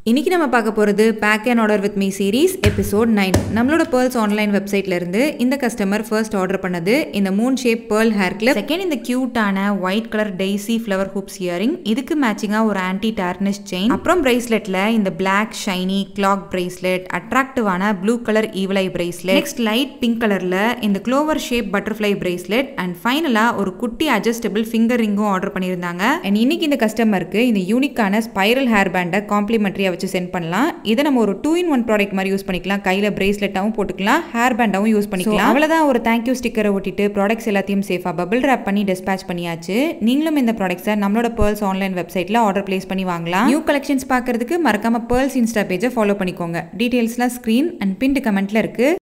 இன்னைக்கு நம்ம பார்க்க போகிறது pack and order with me series episode nine நம்மளோட பேர்ல்ஸ் ஆன்லைன் வெப்சைட்ல இருந்து இந்த கஸ்டமர் ஃபர்ஸ்ட் ஆர்டர் பண்ணது இந்த moon shape pearl hair clip second இந்த கியூட்டான white colour daisy flower hoops earring இதுக்கு மேட்சிங்காக ஒரு ஆன்டி டார்னிஷ் செயின் அப்புறம் பிரேஸ்லெட்ல இந்த பிளாக் ஷைனி கிளாக் பிரேஸ்லெட் அட்ராக்டிவான blue colour evil eye bracelet next light pink கலர்ல இந்த clover shape butterfly bracelet and ஃபைனலா ஒரு குட்டி அட்ஜஸ்டபிள் ஃபிங்கர் ரிங்கும் ஆர்டர் பண்ணியிருந்தாங்க அண்ட் இன்னைக்கு இந்த கஸ்டமருக்கு இந்த யூனிக்கான ஸ்பைரல் ஹேர் பேண்டை காம்ப்ளிமெண்ட்ரியா வச்சு சென்ட் பண்ணலாம் இதை நம்ம ஒரு டூ இன் ஒன் ப்ராடக்ட் மாதிரி யூஸ் பண்ணிக்கலாம் கையில் பிரேஸ்லெட்டாகவும் போட்டுக்கலாம் ஹேர் பேண்டாகவும் யூஸ் பண்ணிக்கலாம் அவ்வளோதான் ஒரு தேங்க்யூ ஸ்டிக்கரை ஒட்டிட்டு ப்ராடக்ட்ஸ் எல்லாத்தையும் சேஃபாக பபிள் ரேப் பண்ணி டிஸ்பேச் பண்ணியாச்சு நீங்களும் இந்த ப்ராடக்ட்ஸை நம்மளோட பேர்ல்ஸ் ஆன்லைன் வெப்சைட்டில் ஆர்டர் பிளேஸ் பண்ணி வாங்கலாம் நியூ கலெக்ஷன்ஸ் பார்க்கறதுக்கு மறக்காம பேர்ல்ஸ் இன்ஸ்டா பேஜை ஃபாலோ பண்ணிக்கோங்க டீட்டெயில்ஸ்லாம் ஸ்க்ரீன் அண்ட் பின்டு கமெண்ட்ல இருக்கு